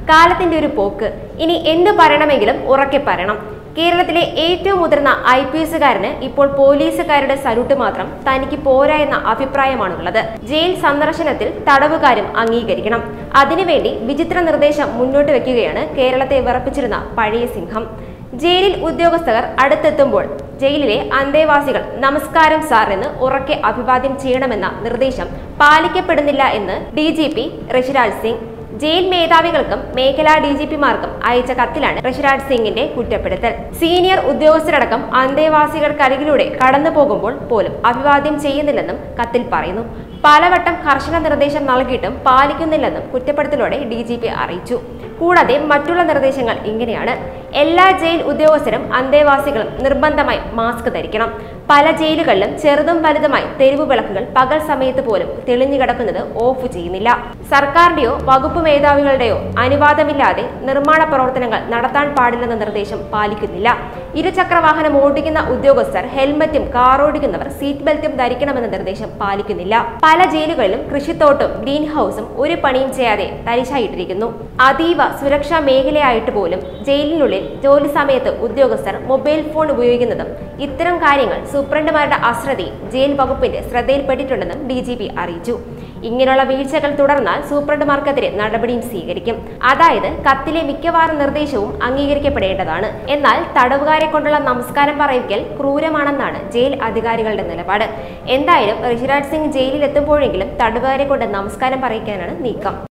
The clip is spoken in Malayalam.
കാലത്തിന്റെ ഒരു പോക്ക് ഇനി എന്ത് പറയണമെങ്കിലും ഉറക്കെ പറയണം കേരളത്തിലെ ഏറ്റവും മുതിർന്ന ഐ പി എസുകാരന് ഇപ്പോൾ പോലീസുകാരുടെ സല്യൂട്ട് മാത്രം തനിക്ക് പോരാ എന്ന അഭിപ്രായമാണുള്ളത് ജയിൽ സന്ദർശനത്തിൽ തടവുകാരും അംഗീകരിക്കണം അതിനുവേണ്ടി വിചിത്ര നിർദ്ദേശം മുന്നോട്ട് വെക്കുകയാണ് കേരളത്തെ വിറപ്പിച്ചിരുന്ന പഴയ സിംഹം ജയിലിൽ ഉദ്യോഗസ്ഥർ അടുത്തെത്തുമ്പോൾ ജയിലിലെ അന്തേവാസികൾ നമസ്കാരം സാർ എന്ന് ഉറക്കെ അഭിവാദ്യം ചെയ്യണമെന്ന നിർദ്ദേശം പാലിക്കപ്പെടുന്നില്ല എന്ന് D G P Rishiraj Singh jail മേധാവികൾക്കും മേഖലാ ഡി ജി പിമാർക്കും അയച്ച കത്തിലാണ് ഋഷിരാജ് സിംഗിന്റെ കുറ്റപ്പെടുത്തൽ സീനിയർ ഉദ്യോഗസ്ഥരടക്കം അന്തേവാസികൾക്കരികിലൂടെ കടന്നു പോകുമ്പോൾ പോലും അഭിവാദ്യം ചെയ്യുന്നില്ലെന്നും കത്തിൽ പറയുന്നു പലവട്ടം കർശന നിർദ്ദേശം നൽകിയിട്ടും പാലിക്കുന്നില്ലെന്നും കുറ്റപ്പെടുത്തലോടെ ഡി ജി പി അറിയിച്ചു കൂടാതെ മറ്റുള്ള നിർദ്ദേശങ്ങൾ ഇങ്ങനെയാണ് എല്ലാ ജയിൽ ഉദ്യോഗസ്ഥരും അന്തേവാസികളും നിർബന്ധമായി മാസ്ക് ധരിക്കണം പല ജയിലുകളിലും ചെറുതും വലുതുമായി തെരുവ് വിളക്കുകൾ പകൽ സമയത്ത് പോലും തെളിഞ്ഞു കിടക്കുന്നത് ഓഫ് ചെയ്യുന്നില്ല സർക്കാരിന്റെയോ വകുപ്പ് മേധാവികളുടെയോ അനുവാദമില്ലാതെ നിർമ്മാണ പ്രവർത്തനങ്ങൾ നടത്താൻ പാടില്ലെന്ന നിർദ്ദേശം പാലിക്കുന്നില്ല ഇരുചക്ര വാഹനം ഓടിക്കുന്ന ഉദ്യോഗസ്ഥർ ഹെൽമറ്റും കാർ ഓടിക്കുന്നവർ സീറ്റ് ബെൽറ്റും ധരിക്കണമെന്ന നിർദ്ദേശം പാലിക്കുന്നില്ല പല ജയിലുകളിലും കൃഷിത്തോട്ടം ഗ്രീൻ ഹൗസും ഒരു പണിയും ചെയ്യാതെ തരിശായിട്ടിരിക്കുന്നു അതീവ സുരക്ഷാ മേഖലയായിട്ട് പോലും ജയിലിനുള്ളിൽ ജോലി സമയത്ത് ഉദ്യോഗസ്ഥർ മൊബൈൽ ഫോൺ ഉപയോഗിക്കുന്നതും ഇത്തരം കാര്യങ്ങൾ സൂപ്രണ്ടുമാരുടെ അശ്രദ്ധയും ജയിൽ വകുപ്പിന്റെ ശ്രദ്ധയിൽപ്പെട്ടിട്ടുണ്ടെന്നും ഡി ജി പി അറിയിച്ചു ഇങ്ങനെയുള്ള വീഴ്ചകൾ തുടർന്നാൽ സൂപ്രണ്ടുമാർക്കെതിരെ നടപടിയും സ്വീകരിക്കും അതായത് കത്തിലെ മിക്കവാറും നിർദ്ദേശവും അംഗീകരിക്കപ്പെടേണ്ടതാണ് എന്നാൽ തടവുകാരെ കൊണ്ടുള്ള നമസ്കാരം പറയിക്കൽ ക്രൂരമാണെന്നാണ് ജയിൽ അധികാരികളുടെ നിലപാട് എന്തായാലും ഋഷിരാജ് സിംഗ് ജയിലിൽ എത്തുമ്പോഴെങ്കിലും തടവുകാരെ കൊണ്ട് നമസ്കാരം പറയിക്കാനാണ് നീക്കം